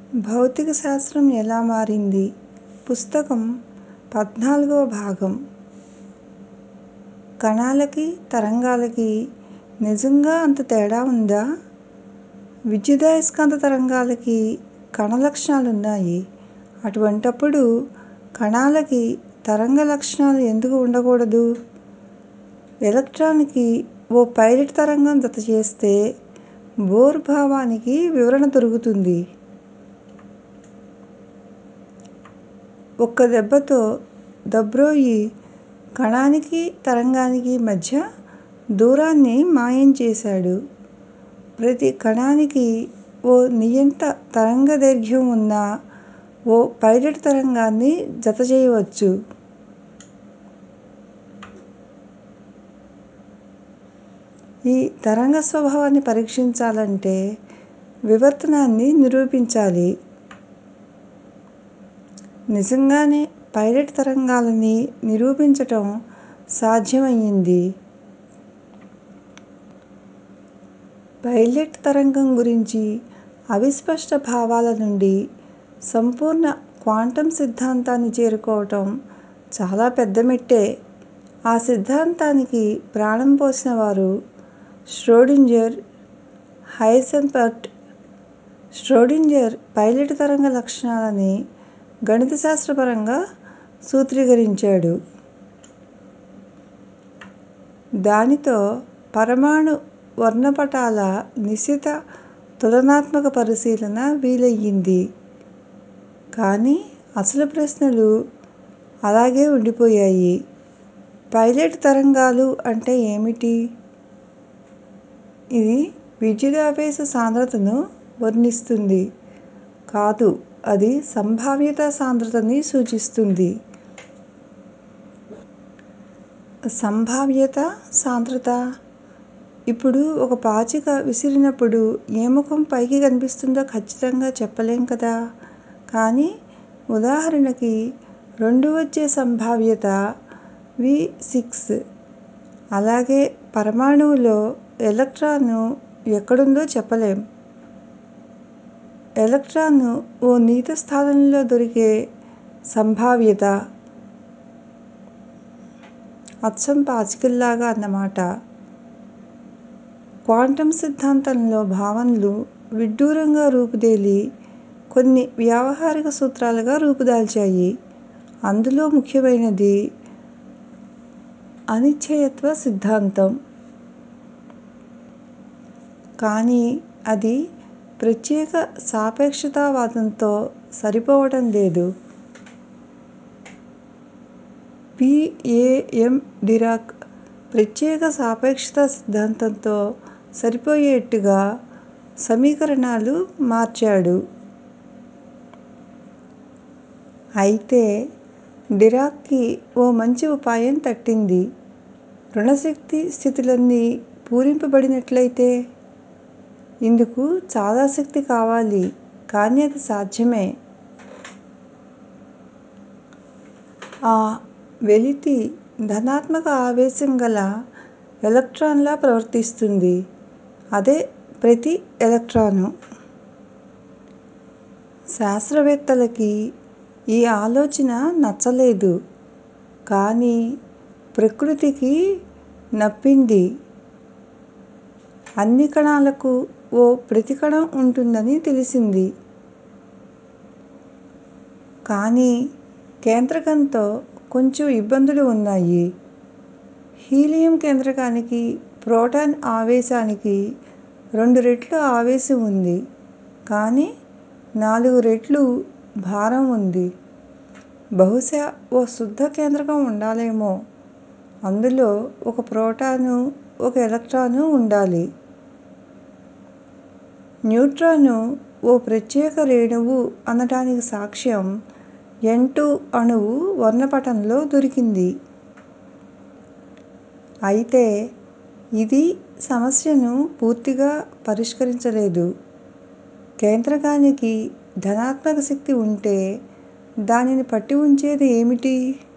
భౌతిక శాస్త్రం ఎలా మారింది పుస్తకం పద్నాలుగవ భాగం కణాలకి తరంగాలకి నిజంగా అంత తేడా ఉందా విద్యుదయస్కాంత తరంగాలకి కణ లక్షణాలున్నాయి అటువంటప్పుడు కణాలకి తరంగ లక్షణాలు ఎందుకు ఉండకూడదు ఎలక్ట్రాన్ కి ఓ పైలట్ తరంగం జతచేస్తే బోర్ భావానికి వివరణ దొరుకుతుంది ఒక్క దెబ్బతో ద బ్రోయి కణానికి తరంగానికి మధ్య దూరాన్ని మాయం చేశాడు ప్రతి కణానికి ఓ నియంత తరంగదైర్ఘ్యం ఉన్న ఓ పైలట్ తరంగాన్ని జతచేయవచ్చు ఈ తరంగ స్వభావాన్ని పరీక్షించాలంటే వివర్తనాన్ని నిరూపించాలి నిజంగానే పైలట్ తరంగాలని నిరూపించటం సాధ్యమయింది పైలట్ తరంగం గురించి అవిస్పష్ట భావాల నుండి సంపూర్ణ క్వాంటం సిద్ధాంతాన్ని చేరుకోవటం చాలా పెద్ద మెట్టే ఆ సిద్ధాంతానికి ప్రాణం పోసిన వారు ష్రోడింజర్ హైసెన్బర్గ్ ష్రోడింజర్ పైలట్ తరంగ లక్షణాలని గణితశాస్త్రపరంగా సూత్రీకరించాడు దానితో పరమాణు వర్ణపటాల నిశిత తులనాత్మక పరిశీలన వీలయింది కానీ అసలు ప్రశ్నలు అలాగే ఉండిపోయాయి పైలట్ తరంగాలు అంటే ఏమిటి ఇది విద్యుదావేశ సాంద్రతను వర్ణిస్తుంది కాదు అది సంభావ్యత సాంద్రతని సూచిస్తుంది సంభావ్యత సాంద్రత ఇప్పుడు ఒక పాచిక విసిరినప్పుడు ఏ ముఖం పైకి కనిపిస్తుందో ఖచ్చితంగా చెప్పలేం కదా కానీ ఉదాహరణకి రెండు వచ్చే సంభావ్యత వి సిక్స్ అలాగే పరమాణువులో ఎలక్ట్రాను ఎక్కడుందో చెప్పలేం ఎలక్ట్రాను ఓ నీత స్థానంలో దొరికే సంభావ్యత అచ్చం పాచికల్లాగా అన్నమాట క్వాంటం సిద్ధాంతంలో భావనలు విడ్డూరంగా రూపుదేలి కొన్ని వ్యావహారిక సూత్రాలుగా రూపుదాల్చాయి అందులో ముఖ్యమైనది అనిశ్చయత్వ సిద్ధాంతం కానీ అది ప్రత్యేక సాపేక్షతావాదంతో సరిపోవటం లేదు పి ఏ ఎం డిరాక్ ప్రత్యేక సాపేక్షత సిద్ధాంతంతో సరిపోయేట్టుగా సమీకరణాలు మార్చాడు అయితే డిరాక్ కి ఓ మంచి ఉపాయం తట్టింది రుణశక్తి స్థితులన్నీ పూరింపబడినట్లయితే ఇందుకు చాలా శక్తి కావాలి కానీ అది సాధ్యమే ఆ వెలితి ధనాత్మక ఆవేశం గల ఎలక్ట్రాన్ లా ప్రవర్తిస్తుంది అదే ప్రతి ఎలక్ట్రాను శాస్త్రవేత్తలకి ఈ ఆలోచన నచ్చలేదు కానీ ప్రకృతికి నప్పింది అన్ని కణాలకు ఓ ప్రతికణం ఉంటుందని తెలిసింది కానీ కేంద్రకంతో కొంచెం ఇబ్బందులు ఉన్నాయి హీలియం కేంద్రకానికి ప్రోటాన్ ఆవేశానికి రెండు రెట్లు ఆవేశం ఉంది కానీ నాలుగు రెట్లు భారం ఉంది బహుశా ఓ శుద్ధ కేంద్రకం ఉండాలేమో అందులో ఒక ప్రోటాను ఒక ఎలక్ట్రాను ఉండాలి న్యూట్రాను ఓ ప్రత్యేక రేణువు అనటానికి సాక్ష్యం ఎన్ టూ అణువు వర్ణపటంలో దొరికింది అయితే ఇది సమస్యను పూర్తిగా పరిష్కరించలేదు కేంద్రకానికి ధనాత్మక శక్తి ఉంటే దానిని పట్టి ఉంచేది ఏమిటి